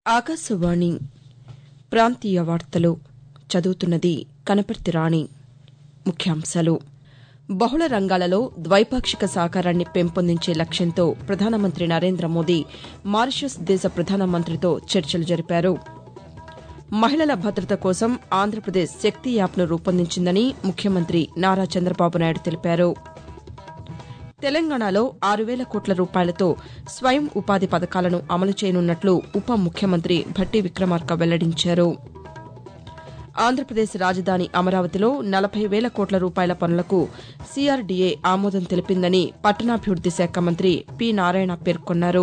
ఆకాశవాణి ప్రాంతీయ వార్తలు చదువుతున్నది కనపర్తి రాణి ముఖ్యాంశాలు బహుళ రంగాలలో ద్వైపాక్షిక సహకారాన్ని పెంపొందించే లక్ష్యంతో ప్రధానమంత్రి నరేంద్ర మోదీ మారిషస్ దేశ ప్రధానమంత్రితో చర్చలు జరిపారు మహిళల భద్రత కోసం ఆంధ్రప్రదేశ్ శక్తి యాప్ను రూపొందించిందని ముఖ్యమంత్రి నారా చంద్రబాబు నాయుడు తెలిపారు తెలంగాణలో ఆరు వేల కోట్ల రూపాయలతో స్వయం ఉపాధి పథకాలను అమలు చేయనున్నట్లు ఉప ముఖ్యమంత్రి భట్టి విక్రమార్క వెల్లడించారు ఆంధ్రప్రదేశ్ రాజధాని అమరావతిలో నలభై వేల కోట్ల రూపాయల పనులకు సీఆర్డీఏ ఆమోదం తెలిపిందని పట్టణాభివృద్ది శాఖ మంత్రి పి నారాయణ పేర్కొన్నారు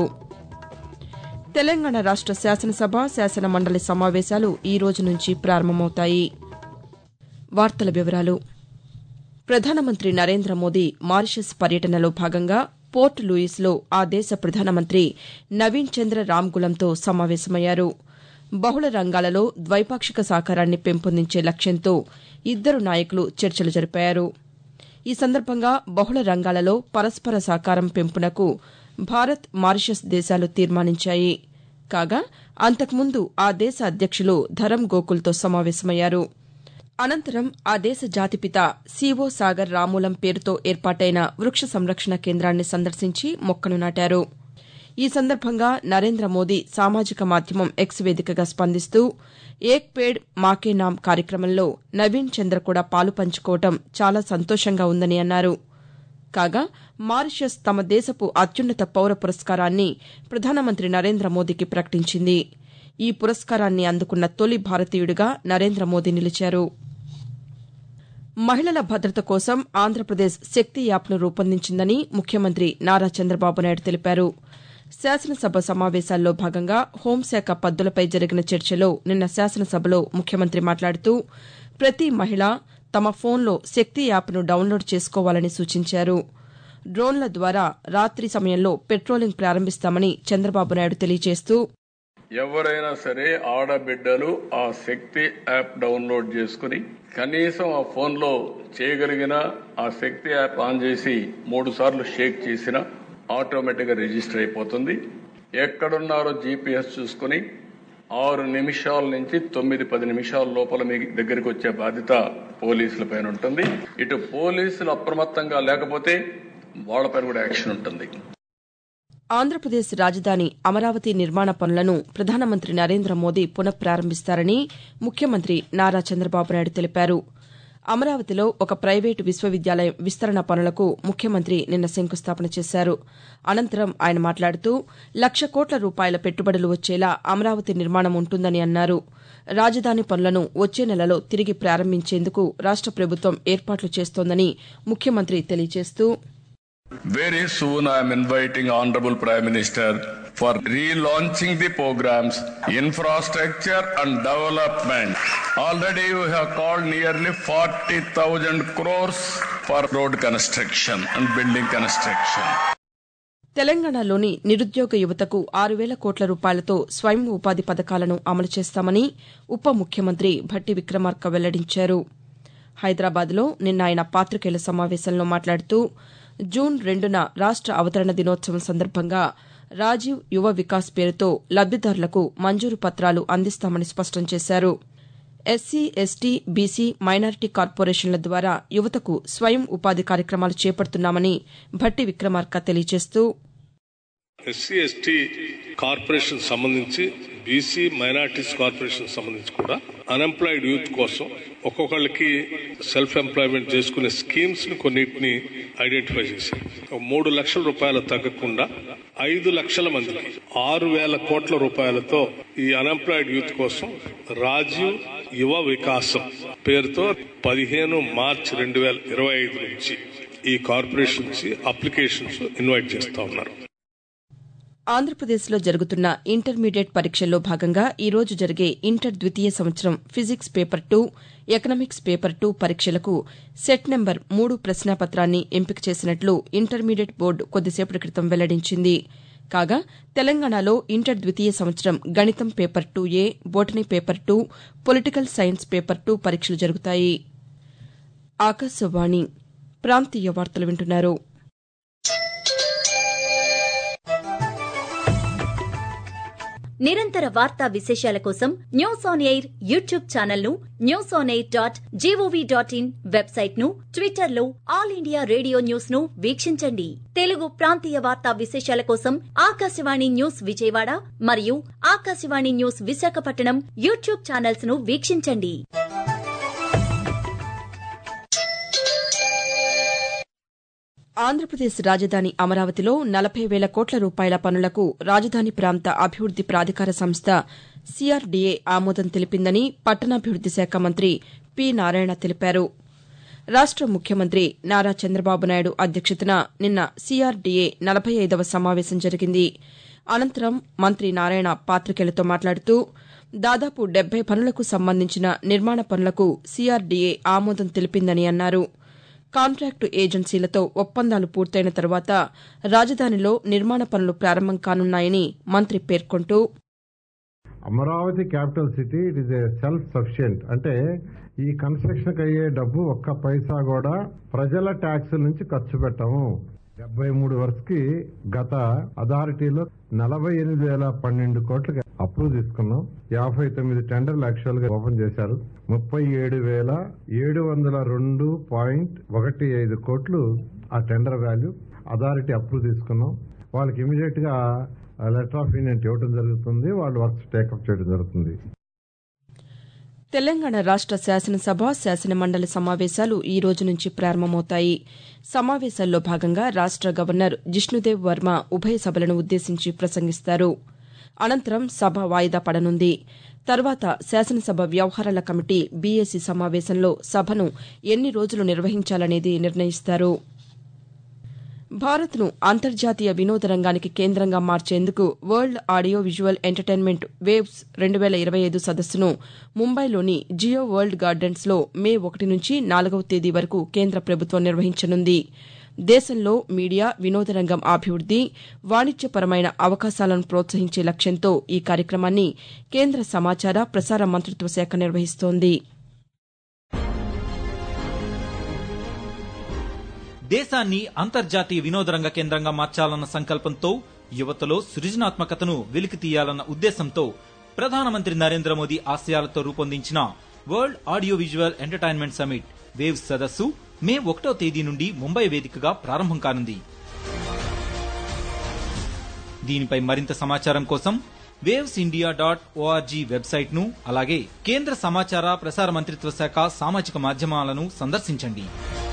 తెలంగాణ రాష్ట శాసనసభ శాసన మండలి సమావేశాలు ఈ రోజు నుంచి ప్రారంభమవుతాయి వార్తల వివరాలు ప్రధానమంత్రి నరేంద్ర మోదీ మారిషస్ పర్యటనలో భాగంగా పోర్ట్ లూయిస్లో ఆ దేశ ప్రధానమంత్రి నవీన్ చంద్ర రామ్గులంతో సమావేశమయ్యారు బహుళ రంగాలలో ద్వైపాక్షిక సహకారాన్ని పెంపొందించే లక్ష్యంతో ఇద్దరు నాయకులు చర్చలు జరిపారు ఈ సందర్భంగా బహుళ రంగాలలో పరస్పర సహకారం పెంపునకు భారత్ మారిషస్ దేశాలు తీర్మానించాయి కాగా అంతకుముందు ఆ దేశ అధ్యక్షులు ధరమ్ గోకుల్తో సమావేశమయ్యారు అనంతరం ఆ దేశ జాతిపిత సీవో సాగర్ రామూలం పేరుతో ఏర్పాటైన వృక్ష సంరక్షణ కేంద్రాన్ని సందర్శించి మొక్కను నాటారు ఈ సందర్భంగా నరేంద్ర మోదీ సామాజిక మాధ్యమం ఎక్స్ వేదికగా స్పందిస్తూ ఏక్ పేడ్ మాకే నామ్ కార్యక్రమంలో నవీన్ చంద్ర కూడా పాలు పంచుకోవడం చాలా సంతోషంగా ఉందని అన్నారు కాగా మారిషస్ తమ దేశపు అత్యున్నత పౌర పురస్కారాన్ని ప్రధానమంత్రి నరేంద్ర మోదీకి ప్రకటించింది ఈ పురస్కారాన్ని అందుకున్న తొలి భారతీయుడిగా నరేంద్ర మోదీ నిలిచారు మహిళల భద్రత కోసం ఆంధ్రప్రదేశ్ శక్తి యాప్ను రూపొందించిందని ముఖ్యమంత్రి నారా చంద్రబాబు నాయుడు తెలిపారు శాసనసభ సమావేశాల్లో భాగంగా హోంశాఖ పద్దులపై జరిగిన చర్చలో నిన్న శాసనసభలో ముఖ్యమంత్రి మాట్లాడుతూ ప్రతి మహిళ తమ ఫోన్లో శక్తి యాప్ను డౌన్లోడ్ చేసుకోవాలని సూచించారు డ్రోన్ల ద్వారా రాతి సమయంలో పెట్రోలింగ్ ప్రారంభిస్తామని చంద్రబాబు నాయుడు తెలియజేస్తూ ఎవరైనా సరే ఆడబిడ్డలు ఆ శక్తి యాప్ డౌన్లోడ్ చేసుకుని కనీసం ఆ ఫోన్ లో చేయగలిగిన ఆ శక్తి యాప్ ఆన్ చేసి మూడు సార్లు షేక్ చేసిన ఆటోమేటిక్ గా రిజిస్టర్ అయిపోతుంది ఎక్కడున్నారో జీపీఎస్ చూసుకుని ఆరు నిమిషాల నుంచి తొమ్మిది పది నిమిషాల లోపల మీ దగ్గరికి వచ్చే బాధ్యత పోలీసుల పైన ఉంటుంది ఇటు పోలీసులు అప్రమత్తంగా లేకపోతే వాళ్ళపైన కూడా యాక్షన్ ఉంటుంది ఆంధ్రప్రదేశ్ రాజధాని అమరావతి నిర్మాణ పనులను ప్రధానమంత్రి నరేంద్ర మోదీ పునఃప్రారంభిస్తారని ముఖ్యమంత్రి నారా చంద్రబాబు నాయుడు తెలిపారు అమరావతిలో ఒక ప్రైవేటు విశ్వవిద్యాలయం విస్తరణ పనులకు ముఖ్యమంత్రి నిన్న శంకుస్థాపన చేశారు అనంతరం ఆయన మాట్లాడుతూ లక్ష కోట్ల రూపాయల పెట్టుబడులు వచ్చేలా అమరావతి నిర్మాణం ఉంటుందని అన్నారు రాజధాని పనులను వచ్చే నెలలో తిరిగి ప్రారంభించేందుకు రాష్ట ప్రభుత్వం ఏర్పాట్లు చేస్తోందని ముఖ్యమంత్రి తెలియజేస్తూ Very soon I am inviting Honorable Prime Minister for relaunching the programs, infrastructure and development. Already we have called nearly 40,000 crores for road construction and building construction. తెలంగాణలోని నిరుద్యోగ యువతకు ఆరు వేల కోట్ల రూపాయలతో స్వయం ఉపాధి పథకాలను అమలు చేస్తామని ఉప ముఖ్యమంత్రి భట్టి విక్రమార్క వెల్లడించారు హైదరాబాద్లో నిన్న ఆయన పాతికేయుల సమావేశంలో మాట్లాడుతూ జూన్ రెండున రాష్ట అవతరణ దినోత్సవం సందర్భంగా రాజీవ్ యువ వికాస్ పేరుతో లబ్దిదారులకు మంజూరు పత్రాలు అందిస్తామని స్పష్టం చేశారు ఎస్సీ ఎస్టీ బీసీ మైనారిటీ కార్పొరేషన్ల ద్వారా యువతకు స్వయం ఉపాధి కార్యక్రమాలు చేపడుతున్నామని భట్టి విక్రమార్క తెలియజేస్తూ ఎస్సీ ఎస్టీ కార్పొరేషన్ సంబంధించి బీసీ మైనార్టీస్ కార్పొరేషన్ సంబంధించి కూడా అన్ఎంప్లాయిడ్ యూత్ కోసం ఒక్కొక్కళ్ళకి సెల్ఫ్ ఎంప్లాయ్మెంట్ చేసుకునే స్కీమ్స్ ని కొన్నిటిని ఐడెంటిఫై చేశారు మూడు లక్షల రూపాయలు తగ్గకుండా ఐదు లక్షల మందికి ఆరు వేల కోట్ల రూపాయలతో ఈ అన్ఎంప్లాయిడ్ యూత్ కోసం రాజీవ్ యువ వికాసం పేరుతో పదిహేను మార్చ్ రెండు వేల ఇరవై ఐదు నుంచి ఈ కార్పొరేషన్స్ అప్లికేషన్స్ ఇన్వైట్ చేస్తా ఉన్నారు ఆంధ్రప్రదేశ్లో జరుగుతున్న ఇంటర్మీడియట్ పరీక్షల్లో భాగంగా ఈ రోజు జరిగే ఇంటర్ ద్వితీయ సంవత్సరం physics paper two economics paper two పరీక్షలకు సెట్ నెంబర్ మూడు ప్రశ్నాపత్రాన్ని ఎంపిక చేసినట్లు ఇంటర్మీడియట్ బోర్డు కొద్దిసేపటి క్రితం వెల్లడించింది కాగా తెలంగాణలో ఇంటర్ ద్వితీయ సంవత్సరం గణితం paper two A botany paper two political science paper two పరీక్షలు జరుగుతాయి ఆకాశవాణి ప్రాంతీయ వార్తలు వింటున్నారు నిరంతర వార్తా విశేషాల కోసం news on air YouTube channel ను news on air dot G O V dot in website ను ట్విట్టర్ లో ఆల్ ఇండియా రేడియో న్యూస్ ను వీక్షించండి తెలుగు ప్రాంతీయ వార్తా విశేషాల కోసం ఆకాశవాణి న్యూస్ విజయవాడ మరియు Akashvani news Visakhapatnam YouTube channels ను వీక్షించండి ఆంధ్రప్రదేశ్ రాజధాని అమరావతిలో నలభై వేల కోట్ల రూపాయల పనులకు రాజధాని ప్రాంత అభివృద్ది ప్రాధికార సంస్థ సీఆర్డీఏ ఆమోదం తెలిపిందని పట్టణాభివృద్ది శాఖ మంత్రి పి నారాయణ తెలిపారు రాష్ట ముఖ్యమంత్రి నారా చంద్రబాబు నాయుడు అధ్యక్షతన నిన్న సీఆర్డీఏ నలభై ఐదవ సమావేశం జరిగింది అనంతరం మంత్రి నారాయణ పాతికేయులతో మాట్లాడుతూ దాదాపు డెబ్బై పనులకు సంబంధించిన నిర్మాణ పనులకు సీఆర్డీఏ ఆమోదం తెలిపిందని అన్నారు కాంట్రాక్టు ఏజెన్సీలతో ఒప్పందాలు పూర్తయిన తరువాత రాజధానిలో నిర్మాణ పనులు ప్రారంభం కానున్నాయని మంత్రి పేర్కొంటూ Amaravati capital city it is a self sufficient అంటే ఈ కన్స్ట్రక్షన్ అయ్యే డబ్బు ఒక్క పైసా కూడా ప్రజల ట్యాక్స్ నుంచి ఖర్చు పెట్టము డెబ్బై మూడు వరుసకి గత అథారిటీలో నలభై ఎనిమిది వేల పన్నెండు కోట్లకి అప్రూవ్ తీసుకున్నాం యాభై తొమ్మిది టెండర్లు యాక్చువల్ గా ఓపెన్ చేశారు ముప్పై ఏడు వేల ఏడు వందల రెండు పాయింట్ ఒకటి ఐదు కోట్లు ఆ టెండర్ వాల్యూ అథారిటీ అప్రూవ్ తీసుకున్నాం వాళ్ళకి ఇమీడియట్ గా లెటర్ ఆఫ్ ఇండియన్ ఇవ్వడం జరుగుతుంది వాళ్ళు వర్క్స్ టేకప్ చేయడం జరుగుతుంది తెలంగాణ రాష్ట శాసనసభ శాసనమండలి సమావేశాలు ఈ రోజు నుంచి ప్రారంభమవుతాయి సమావేశాల్లో భాగంగా రాష్ట గవర్నర్ జిష్ణుదేవ్ వర్మ ఉభయ సభలను ఉద్దేశించి ప్రసంగిస్తారు అనంతరం సభ వాయిదా పడనుంది తర్వాత శాసనసభ వ్యవహారాల కమిటీ బీఏసీ సమావేశంలో సభను ఎన్ని రోజులు నిర్వహించాలనేది నిర్ణయిస్తారు భారత్ను అంతర్జాతీయ వినోద రంగానికి కేంద్రంగా మార్చేందుకు world audio visual entertainment waves రెండు వేల ఇరవై ఐదు సదస్సును ముంబైలోని జియో వరల్డ్ గార్డెన్స్లో మే ఒకటి నుంచి నాలుగవ తేదీ వరకు కేంద్ర ప్రభుత్వం నిర్వహించనుంది దేశంలో మీడియా వినోద రంగం అభివృద్ది వాణిజ్యపరమైన అవకాశాలను ప్రోత్సహించే లక్ష్యంతో ఈ కార్యక్రమాన్ని కేంద్ర సమాచార ప్రసార మంత్రిత్వ శాఖ నిర్వహిస్తోంది దేశాన్ని అంతర్జాతీయ వినోదరంగ కేంద్రంగా మార్చాలన్న సంకల్పంతో యువతలో సృజనాత్మకతను వెలికి తీయాలన్న ఉద్దేశంతో ప్రధానమంత్రి నరేంద్ర మోదీ ఆశయాలతో రూపొందించిన world audio visual entertainment summit waves సదస్సు మే ఒకటో తేదీ నుండి ముంబై వేదికగా ప్రారంభం కానుంది దీనిపై మరింత సమాచారం కోసం waves India dot O R G website ను అలాగే కేంద్ర సమాచార ప్రసార మంత్రిత్వ శాఖ సామాజిక మాధ్యమాలను సందర్శించండి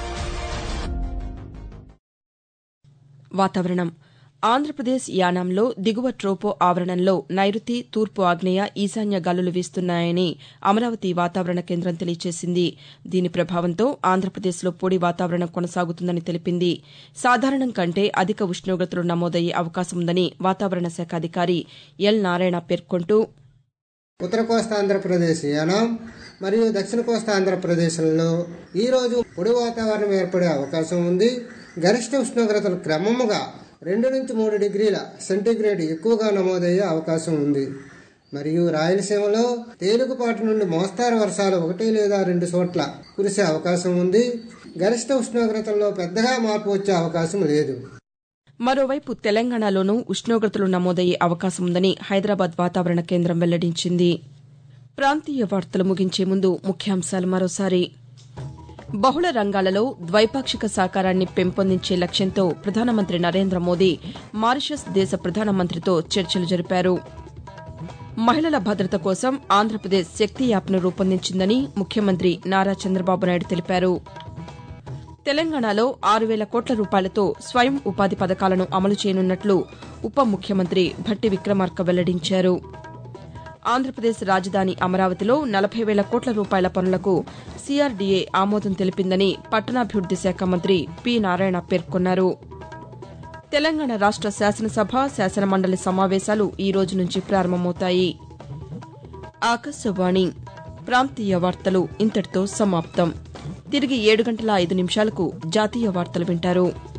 వాతావరణం ఆంధ్రప్రదేశ్ యానాంలో దిగువ ట్రోపో ఆవరణంలో నైరుతి తూర్పు ఆగ్నేయ ఈశాన్య గాలులు వీస్తున్నాయని అమరావతి వాతావరణ కేంద్రం తెలియజేసింది దీని ప్రభావంతో ఆంధ్రప్రదేశ్లో పొడి వాతావరణం కొనసాగుతుందని తెలిపింది సాధారణం కంటే అధిక ఉష్ణోగ్రతలు నమోదయ్యే అవకాశం ఉందని వాతావరణ శాఖ అధికారి ఎల్ నారాయణ పేర్కొంటూ ఉత్తర కోస్తా ఆంధ్రప్రదేశ్ యానాం మరియు దక్షిణ కోస్తా ఆంధ్రప్రదేశ్లలో ఈరోజు పొడి వాతావరణం ఏర్పడే అవకాశం ఉంది గరిష్ట ఉష్ణోగ్రతలు క్రమముగా రెండు నుంచి మూడు డిగ్రీల సెంటీగ్రేడ్ ఎక్కువగా నమోదయ్యే అవకాశం ఉంది మరియు రాయలసీమలో తేలికపాటి నుండి మోస్తారు వర్షాలు ఒకటి లేదా రెండు చోట్ల కురిసే అవకాశం ఉంది గరిష్ట ఉష్ణోగ్రతల్లో పెద్దగా మార్పు వచ్చే అవకాశం లేదు మరోవైపు తెలంగాణలోనూ ఉష్ణోగ్రతలు నమోదయ్యే అవకాశం ఉందని హైదరాబాద్ వాతావరణ కేంద్రం వెల్లడించింది ప్రాంతీయ వార్తలు ముగించే ముందు ముఖ్యాంశాలు మరోసారి బహుళ రంగాలలో ద్వైపాక్షిక సహకారాన్ని పెంపొందించే లక్ష్యంతో ప్రధానమంత్రి నరేంద్ర మోదీ మారిషస్ దేశ ప్రధానమంత్రితో చర్చలు జరిపారు మహిళల భద్రత కోసం ఆంధ్రప్రదేశ్ శక్తి యాప్ను రూపొందించిందని ముఖ్యమంత్రి నారా చంద్రబాబు నాయుడు తెలిపారు తెలంగాణలో ఆరు వేల కోట్ల రూపాయలతో స్వయం ఉపాధి పథకాలను అమలు చేయనున్నట్లు ఉప ముఖ్యమంత్రి భట్టి విక్రమార్క వెల్లడించారు ఆంధ్రప్రదేశ్ రాజధాని అమరావతిలో నలభై వేల కోట్ల రూపాయల పనులకు సీఆర్డీఏ ఆమోదం తెలిపిందని పట్టణాభివృద్ది శాఖ మంత్రి పి నారాయణ పేర్కొన్నారు తెలంగాణ రాష్ట శాసనసభ శాసనమండలి సమావేశాలు ఈ రోజు నుంచి ప్రారంభమవుతాయి ఆకాశవాణి ప్రాంతీయ వార్తలు ఇంతటితో సమాప్తం తిరిగి ఏడు గంటల ఐదు నిమిషాలకు జాతీయ వార్తలు వింటారు